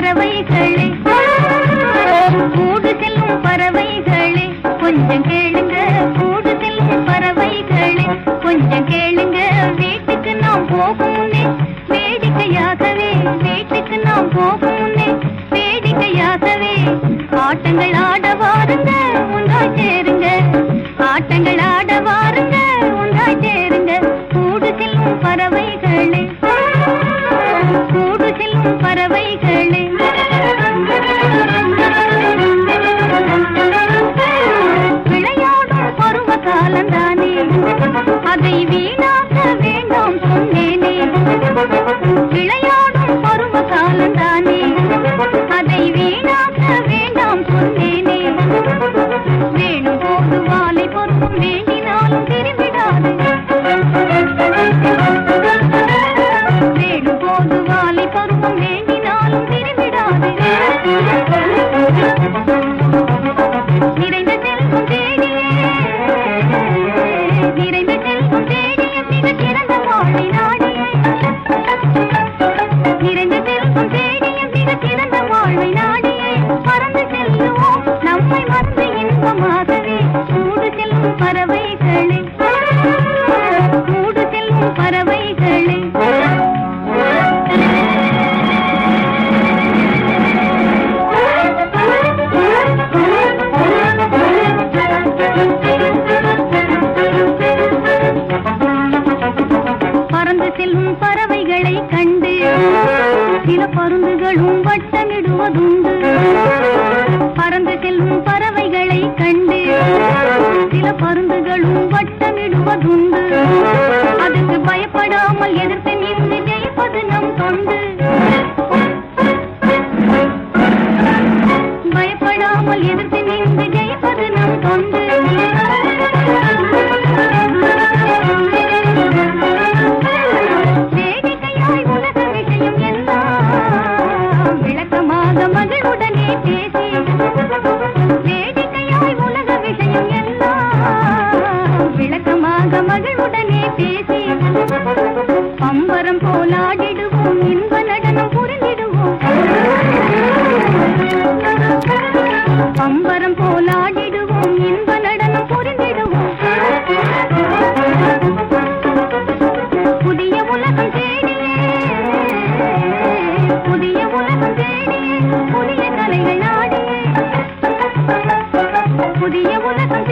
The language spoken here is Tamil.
பறவைகளே கூடு செல்லும் பறவைகளே கொஞ்சம் கேளுங்க கூடு செல்லும் பறவைகளே கொஞ்சம் கேளுங்க வீட்டுக்கு நாம் போகும் முன்னே வேடிக்கையாகவே வீட்டுக்கு நாம் போகும் முன்னே வேடிக்கையாகவே ஆட்டங்கள் ஆட வாருங்க ஒன்றாய் சேருங்க ஆட்டங்கள் ஆட வாருங்க ஒன்றாய் சேருங்க கூடு செல்லும் பறவைகளே கூடு செல்லும் பறவைகளே விளையாடும் பருவ காலந்தானே அதை வீணாக்க வேண்டாம் சொன்னேனே விளையாடும் பருவ காலந்தானே அதை வீணாக்க வேண்டாம் சொன்னேனே வேணும் போது வாலை பொறுப்பும் வேண்டினாலும் திரும்பிடாது வேணும் போது வாலை பொறுப்பும் வேண்டினாலும் திரும்பிடாது நிறைந்த செல்வம் தேடியே நிறைந்த செல்வம் தேடிய மிக சிறந்த வாழ்வை நாடியே நிறைந்த செல்வம் தேடிய மிக சிறந்த வாழ்வை நாடியே பறந்து செல்லுவோம் நம்மை மறந்து இன்பமாகவே கூடு செல்லும் பறவைகளே கூடு செல்லும் பறவைகளே பறந்து செல்லும் பறவைகளை கண்டு சில பருந்துகளும் வட்டமிடுவதுண்டு பறந்து செல்லும் பறவைகளை கண்டு சில பருந்துகளும் வட்டமிடுவதுண்டு அதுக்கு பயப்படாமல் எதிர்த்து நின்று ஜெயிப்பது நம் தொண்டு பயப்படாமல் எதிர்த்து நின்று ஜெயிப்பது நம் தொண்டு வேடிக்கையாய் உலக விஷயம் எல்லாம் விளக்கமாக மகளுடனே பேசி வேடிக்கையாய் உலக விஷயம் எல்லாம் விளக்கமாக மகளுடனே பேசி பம்பரம் போலாடிடுவோம் இன்ப நடனம் புரிந்திடுவோம் பம்பரம் போலாடிடுவோம் இன்ப நடனம் புரிந்திடுவோம் புதிய உலகம் தேடியே புதிய உலகம் தேடியே புதிய கலைகள் நாடியே புதிய உலகம்